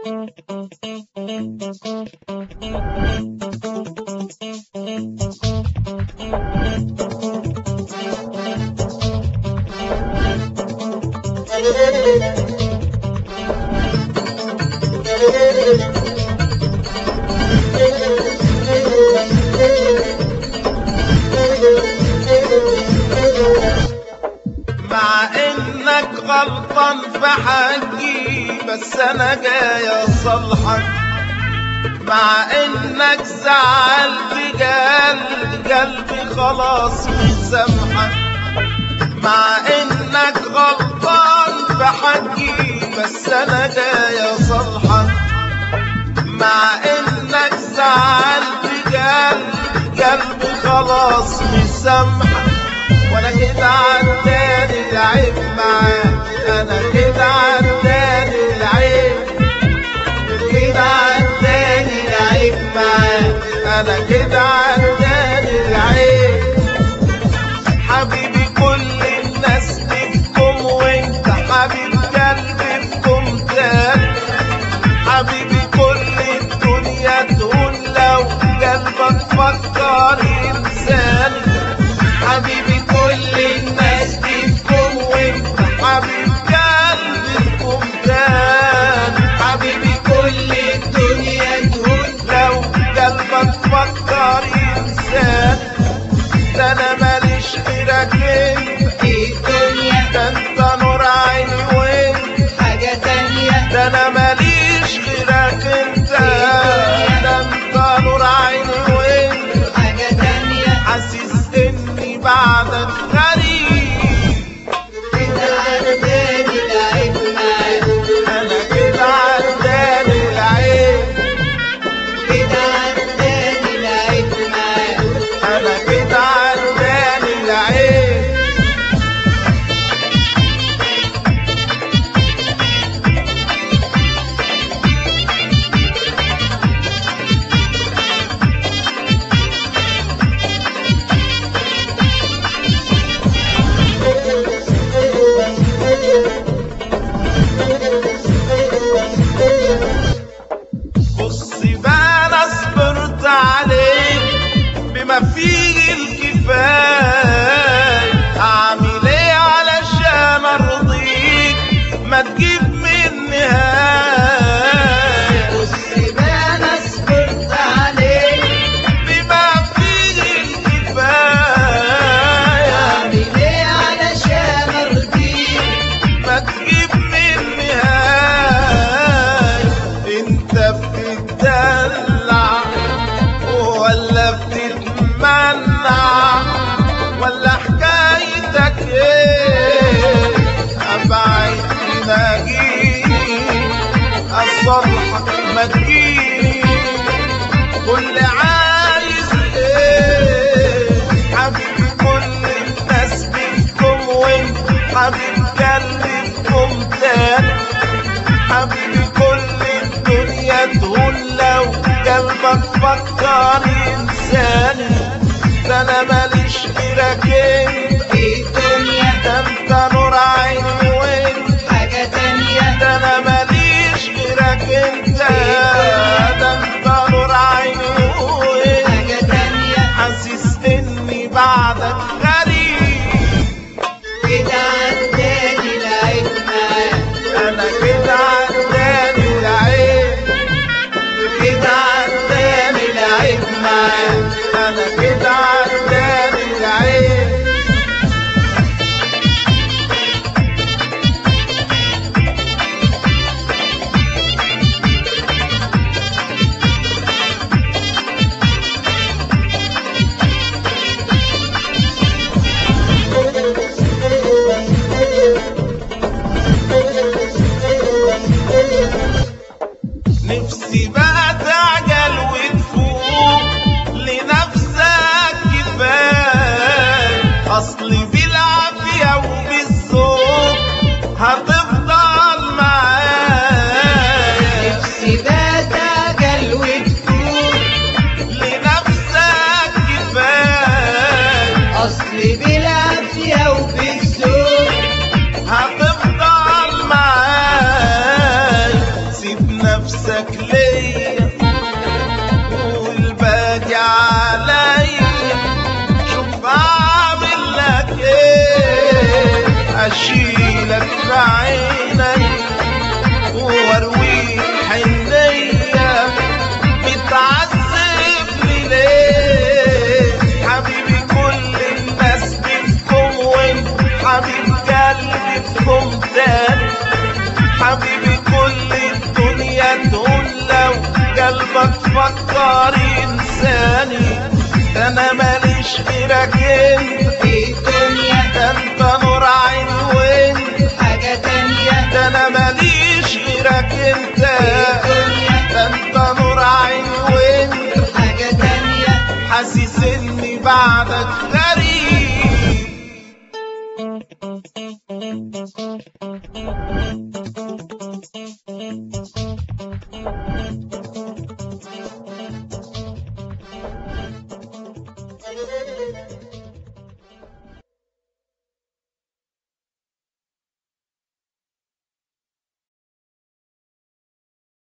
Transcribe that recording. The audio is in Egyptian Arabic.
مع انك غلطان في حقي بس انا جاي اصلحك مع انك زعلت قلبي قلبي خلاص مسامحك مع انك غلطان في حقي بس انا جاي اصلحك مع انك زعلت قلبي قلبي خلاص مسامحك وانا كده عداني العيب معاك انا كده عداني العيب كده عداني العيب معاك انا كده عداني العيب حبيبي كل الناس بتكم وانت حبيب قلبي بكم تاني حبيبي كل الدنيا تقول لو قلبك فكر انساني حبيبي كل الناس بتكم وانت حبيب قلبي بكم تاني حبيبي كل الدنيا تقول لو قلبك فكر انسان ده انا ماليش غيرك انت في الدنيا ده انت نور عيني وانت حاجة تانية ده انا ماليش غيرك انت ده انت نور عيني وانت حاجة تانية حاسس اني بعدك غريب كده عداني العيب معاك انا كده عداني العيب كده عداني العيب معاك انا كده عداني العيب بص بقى انا صبرت عليك بما فيه الكفايه اعمل ايه علشان ارضيك ما تجيب من نهايه بص بقى انا صبرت عليك بما فيه الكفايه اعمل ايه علشان ارضيك ما تجيب من نهاية انت بتدلع ولا بتتمنع ولا حكايتك ايه ابعد ما اجيني اصلحك ما تجيني كل عايز ايه حبيبي كل الناس بيكم وانت حبيب قلبي بكم تاني حبيبي كل الدنيا تقول لو قلبك فكر انساني ده انا ماليش غيرك انت في الدنيا ده انت نور عيني وانت حاجة تانية ده انا ماليش غيرك انت ده انت نور عيني وانت حاجة تانية حاسس اني بعدك غريب كده عداني العيب معاك انا كده عداني العيب كده عداني العيب معاك انا كده عداني العيب نفسي بقى تعجل وتفوق لنفسك كفاية أصلي بالعافية وبالذوق هتفضل معايا نفسي بقى تعجل وتفوق لنفسك كفاية اصلي بالعافية وبالذوق هتفضل معايا سيب نفسك غيرك انت في الدنيا ده انت نور عيني وانت حاجة تانية ده انا ماليش غيرك انت في الدنيا ده انت نور عيني وانت حاجة تانية حاسس اني بعدك غريب Thank you.